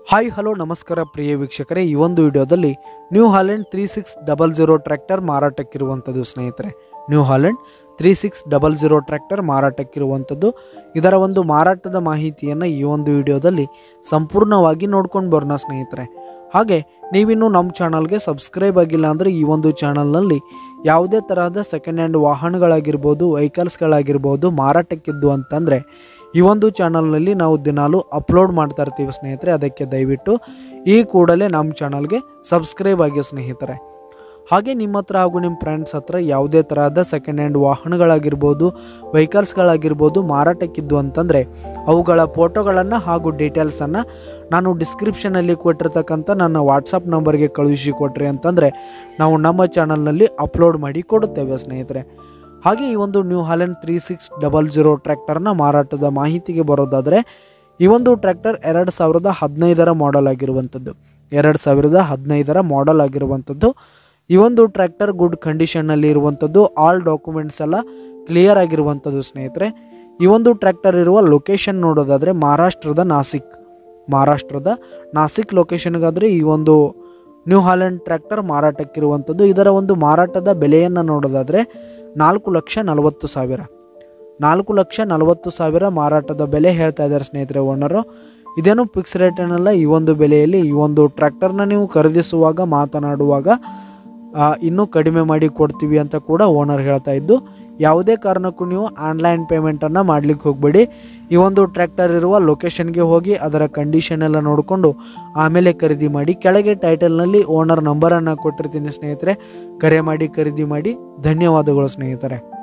hi hello ನಮಸ್ಕಾರ ಪ್ರಿಯ ವೀಕ್ಷಕರೇ ಈ ಒಂದು ವಿಡಿಯೋದಲ್ಲಿ new Holland three six double zero tractor ಮಾರಾಟಕ್ಕಿರುವಂಥದ್ದು ಸ್ನೇಹಿತರೆ new Holland three six double zero tractor ಮಾರಾಟಕ್ಕಿರುವಂಥದ್ದು ಇದರ ಒಂದು ಮಾರಾಟದ ಮಾಹಿತಿಯನ್ನು ಈ ಒಂದು ವಿಡಿಯೋದಲ್ಲಿ ಸಂಪೂರ್ಣವಾಗಿ ನೋಡ್ಕೊಂಡು ಬರೋಣ ಸ್ನೇಹಿತರೆ ಹಾಗೆ ನೀವಿನ್ನೂ ನಮ್ಮ ಚಾನಲ್ಗೆ ಸಬ್ಸ್ಕ್ರೈಬ್ ಆಗಿಲ್ಲ ಅಂದರೆ ಈ ಒಂದು ಚಾನಲ್ನಲ್ಲಿ ಯಾವುದೇ ತರಹದ ಸೆಕೆಂಡ್ ಹ್ಯಾಂಡ್ ವಾಹನಗಳಾಗಿರ್ಬೋದು ವೆಹಿಕಲ್ಸ್ಗಳಾಗಿರ್ಬೋದು ಮಾರಾಟಕ್ಕಿದ್ದು ಅಂತಂದರೆ ಈ ಒಂದು ಚಾನಲ್ನಲ್ಲಿ ನಾವು ದಿನಾಲೂ ಅಪ್ಲೋಡ್ ಮಾಡ್ತಾ ಇರ್ತೀವಿ ಸ್ನೇಹಿತರೆ ಅದಕ್ಕೆ ದಯವಿಟ್ಟು ಈ ಕೂಡಲೇ ನಮ್ಮ ಚಾನಲ್ಗೆ ಸಬ್ಸ್ಕ್ರೈಬ್ ಆಗಿ ಸ್ನೇಹಿತರೆ ಹಾಗೆ ನಿಮ್ಮ ಹತ್ರ ಹಾಗೂ ನಿಮ್ಮ ಫ್ರೆಂಡ್ಸ್ ಹತ್ರ ಯಾವುದೇ ತರಹದ ಸೆಕೆಂಡ್ ಹ್ಯಾಂಡ್ ವಾಹನಗಳಾಗಿರ್ಬೋದು ವೆಹಿಕಲ್ಸ್ಗಳಾಗಿರ್ಬೋದು ಮಾರಾಟಕ್ಕಿದ್ದು ಅಂತಂದರೆ ಅವುಗಳ ಫೋಟೋಗಳನ್ನು ಹಾಗೂ ಡೀಟೇಲ್ಸನ್ನು ನಾನು ಡಿಸ್ಕ್ರಿಪ್ಷನಲ್ಲಿ ಕೊಟ್ಟಿರ್ತಕ್ಕಂಥ ನನ್ನ ವಾಟ್ಸಪ್ ನಂಬರ್ಗೆ ಕಳುಹಿಸಿ ಕೊಟ್ರಿ ಅಂತಂದರೆ ನಾವು ನಮ್ಮ ಚಾನಲ್ನಲ್ಲಿ ಅಪ್ಲೋಡ್ ಮಾಡಿ ಕೊಡುತ್ತೇವೆ ಸ್ನೇಹಿತರೆ ಹಾಗೆ ಈ ಒಂದು new Holland three six double zero ಟ್ರ್ಯಾಕ್ಟರ್ನ ಮಾರಾಟದ ಮಾಹಿತಿಗೆ ಬರೋದಾದರೆ ಈ ಒಂದು ಟ್ರ್ಯಾಕ್ಟರ್ ಎರಡು ಸಾವಿರದ ಹದಿನೈದರ ಮಾಡೆಲ್ ಆಗಿರುವಂಥದ್ದು ಎರಡು ಸಾವಿರದ ಹದಿನೈದರ ಮಾಡೆಲ್ ಆಗಿರುವಂಥದ್ದು ಈ ಒಂದು ಟ್ರ್ಯಾಕ್ಟರ್ ಗುಡ್ ಕಂಡೀಷನ್ನಲ್ಲಿ ಇರುವಂಥದ್ದು ಆಲ್ ಡಾಕ್ಯುಮೆಂಟ್ಸ್ ಎಲ್ಲ ಕ್ಲಿಯರ್ ಆಗಿರುವಂಥದ್ದು ಸ್ನೇಹಿತರೆ ಈ ಒಂದು ಟ್ರ್ಯಾಕ್ಟರ್ ಇರುವ ಲೊಕೇಶನ್ ನೋಡೋದಾದರೆ ಮಹಾರಾಷ್ಟ್ರದ ನಾಸಿಕ್ ಮಹಾರಾಷ್ಟ್ರದ ನಾಸಿಕ್ ಲೊಕೇಶನ್ಗಾದರೆ ಈ ಒಂದು ನ್ಯೂ ಹಾಲೆಂಡ್ ಟ್ರ್ಯಾಕ್ಟರ್ ಮಾರಾಟಕ್ಕಿರುವಂಥದ್ದು ಇದರ ಒಂದು ಮಾರಾಟದ ಬೆಲೆಯನ್ನು ನೋಡೋದಾದರೆ ನಾಲ್ಕು ಲಕ್ಷ ನಲವತ್ತು ಸಾವಿರ ನಾಲ್ಕು ಲಕ್ಷ ನಲವತ್ತು ಸಾವಿರ ಮಾರಾಟದ ಬೆಲೆ ಹೇಳ್ತಾ ಇದ್ದಾರೆ ಸ್ನೇಹಿತರೆ ಓನರು ಇದೇನು ಫಿಕ್ಸ್ ರೇಟ್ ಏನಲ್ಲ ಈ ಒಂದು ಬೆಲೆಯಲ್ಲಿ ಈ ಒಂದು ಟ್ರ್ಯಾಕ್ಟರ್ನ ನೀವು ಖರೀದಿಸುವಾಗ ಮಾತನಾಡುವಾಗ ಆ, ಇನ್ನೂ ಕಡಿಮೆ ಮಾಡಿ ಕೊಡ್ತೀವಿ ಅಂತ ಕೂಡ ಓನರ್ ಹೇಳ್ತಾ ಇದ್ದು ಯಾವುದೇ ಕಾರಣಕ್ಕೂ ನೀವು ಆನ್ಲೈನ್ ಪೇಮೆಂಟನ್ನು ಮಾಡಲಿಕ್ಕೆ ಹೋಗಬೇಡಿ ಈ ಒಂದು ಟ್ರ್ಯಾಕ್ಟರ್ ಇರುವ ಲೊಕೇಶನ್ಗೆ ಹೋಗಿ ಅದರ ಕಂಡೀಷನ್ ಎಲ್ಲ ನೋಡಿಕೊಂಡು ಆಮೇಲೆ ಖರೀದಿ ಮಾಡಿ ಕೆಳಗೆ ಟೈಟಲ್ನಲ್ಲಿ ಓನರ್ ನಂಬರನ್ನು ಕೊಟ್ಟಿರ್ತೀನಿ ಸ್ನೇಹಿತರೆ ಕರೆ ಮಾಡಿ ಖರೀದಿ ಮಾಡಿ ಧನ್ಯವಾದಗಳು ಸ್ನೇಹಿತರೆ